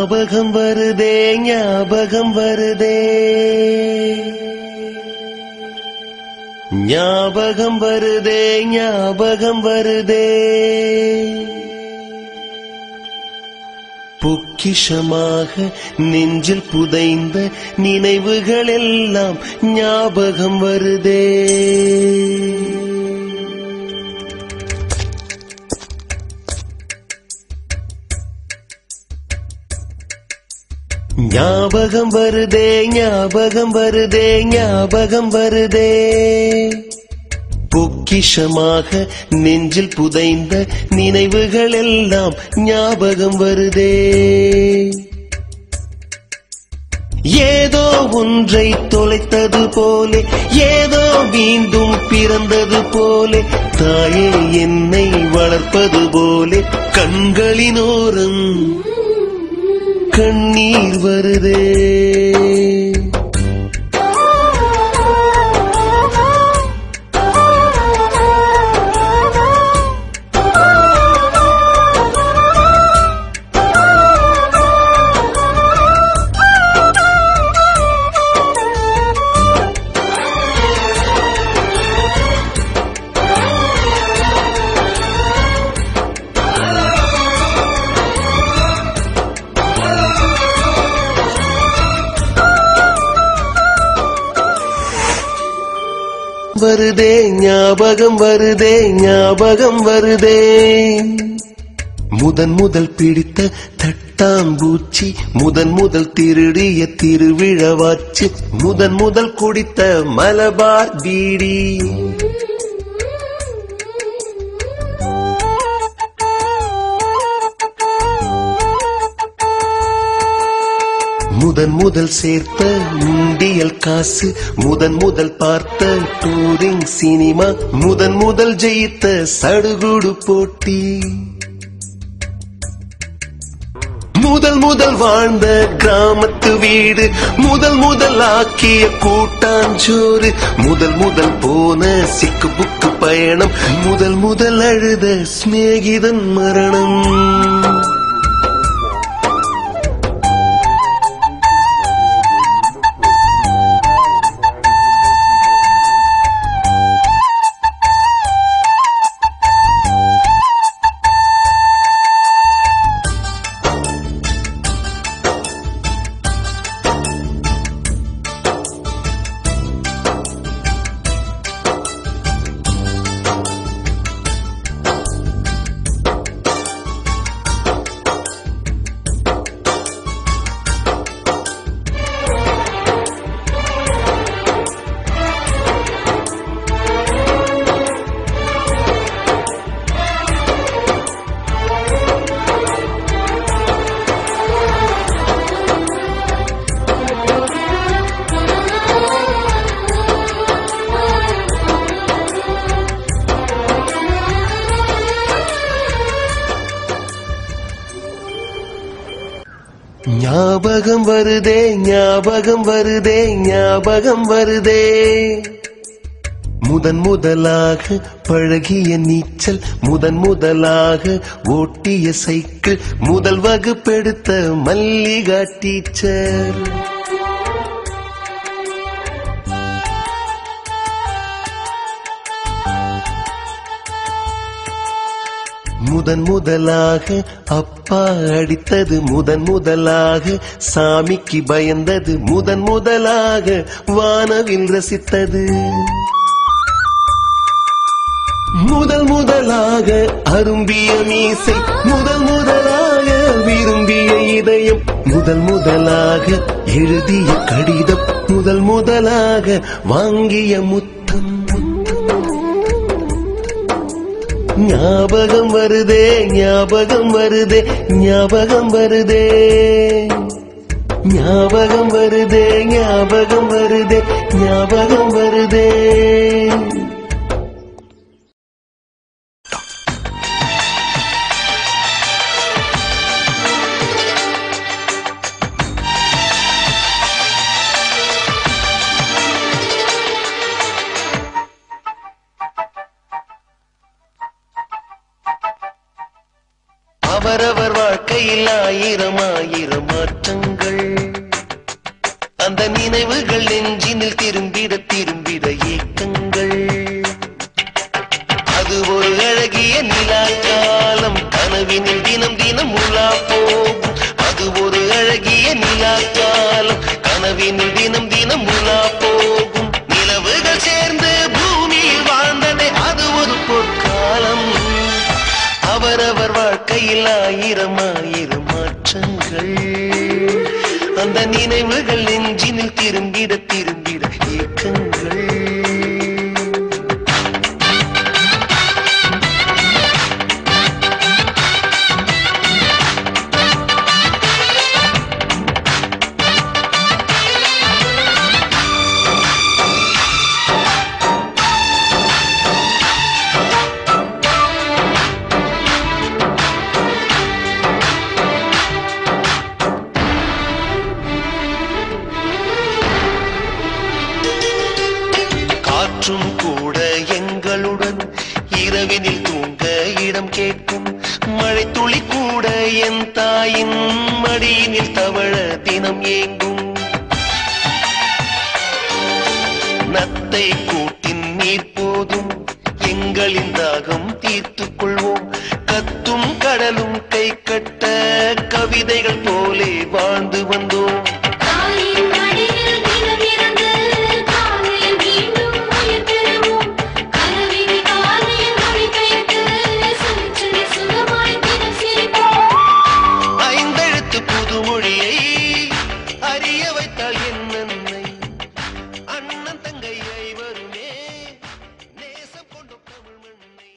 ஞாபகம் வருதே ஞாபகம் வருதே ஞாபகம் வருதே ஞாபகம் வருதே பொக்கிஷமாக நெஞ்சில் புதைந்த நினைவுகள் எல்லாம் ஞாபகம் வருதே ஞாபகம் வருதே ஞாபகம் வருதே ஞாபகம் வருதே பொக்கிஷமாக நெஞ்சில் புதைந்த நினைவுகள் எல்லாம் ஞாபகம் வருதே ஏதோ ஒன்றை தொலைத்தது போலே ஏதோ மீண்டும் பிறந்தது போலே தாயே என்னை வளர்ப்பது போலே கண்களினோரம் கண்ணீர் வருதே வருதே ஞாபகம் வருதே ஞாபகம் வருதே முதன் முதல் பிடித்த தட்டாம்பூச்சி முதன் முதல் திருடிய திருவிழவாச்சு முதன் முதல் குடித்த மலபார் பீடி முதன் முதல் சேர்த்த உண்டியல் காசு முதன் முதல் பார்த்த டூரிங் சினிமா முதன் முதல் ஜெயித்த சடுகுடு போட்டி முதல் முதல் வாழ்ந்த கிராமத்து வீடு முதல் முதல் ஆக்கிய கூட்டாஞ்சோறு முதல் முதல் போன சிக்கு புக்கு பயணம் முதல் முதல் அழுத சிநேகிதன் மரணம் ஞாபகம் வருதே ஞாபகம் வருதே ஞாபகம் வருதே முதன் முதலாக பழகிய நீச்சல் முதன் முதலாக ஓட்டிய சைக்கிள் முதல் வகுப்பெடுத்த மல்லிகா டீச்சர் முதன் முதலாக அப்பா அடித்தது முதன் முதலாக சாமிக்கு பயந்தது முதன் முதலாக வானவில் ரசித்தது முதல் முதலாக அரும்பிய மீசை முதல் முதலாக விரும்பிய இதயம் முதல் முதலாக எழுதிய கடிதம் முதல் முதலாக வாங்கிய முத்தம் ஞாபகம் வருதே ஞாபகம் வருதே ஞாபகம் வருதே ஞாபகம் வருதே ஞாபகம் வருதே ஞாபகம் வருதே அவரவர் வாழ்க்கை வாழ்க்கையில் ஆயிரம் ஆயிரம் மாற்றங்கள் அந்த நினைவுகள் நெஞ்சினில் திரும்பிட திரும்பிட ஏக்கங்கள் அது ஒரு அழகிய நிலா காலம் கனவினில் தினம் தினம் உலா போகும் அது ஒரு அழகிய நிலா காலம் கனவினில் தினம் தினம் உலா போகும் நிலவுகள் சேர்ந்து பூமியில் வாழ்ந்ததே அது ஒரு பொற்காலம் அவரவர் வாழ்க்கையில் ஆயிரம் ஆயிரம் மாற்றங்கள் அந்த நினைவுகள் நெஞ்சினில் திரும்பிட திரும்பிட ஏக்கங்கள் காற்றும் கூட எங்களுடன் இரவினில் தூங்க இடம் கேட்கும் மழை துளி கூட என் தாயின் மடியினில் தவழ தினம் ஏங்கும் நத்தை கூட்டின் நீர் போதும் எங்களின் தாகம் தீர்த்துக் கொள்வோம் கத்தும் கடலும் கை கட்ட கவிதைகள் போலே வாழ்ந்து வந்தோம் தாயின் மடியில் தினம் இருந்து காலையில் மீண்டும் உயிர் பெறுவோம் கனவினை காலையில் மொழிபெயர்த்து சுற்றி சுகமாய் தினம் சிரிப்போம் ஐந்தெழுத்து புதுமொழியை அறிய வைத்தால் என் நன்மை அண்ணன் தங்கை ஐவருமே நேசம் கொண்ட தமிழ் மண்ணை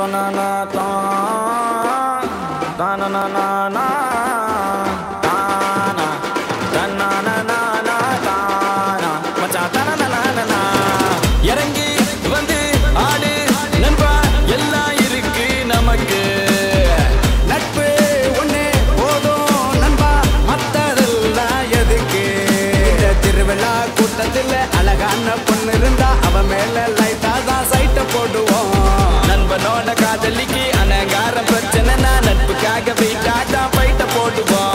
தானனா தான் தானனா தானா தன்னானா தானா மச்சான் தனனனனனா இறங்கி வந்து ஆடு நண்பா எல்லாம் இருக்கு நமக்கு நட்பு ஒண்ணே போதும் நண்பா மத்ததெல்லாம் எதுக்கு இந்த திருவிழா கூட்டத்தில் அழகான பொண்ணு இருந்தா அவ மேல லைட்டா தான் சைட்ட போடுவோம் நண்பனோட காதலிக்கு அனகார பிரச்சனைனா நட்புக்காக வீட்டாதான் பைட்ட போடுவோம்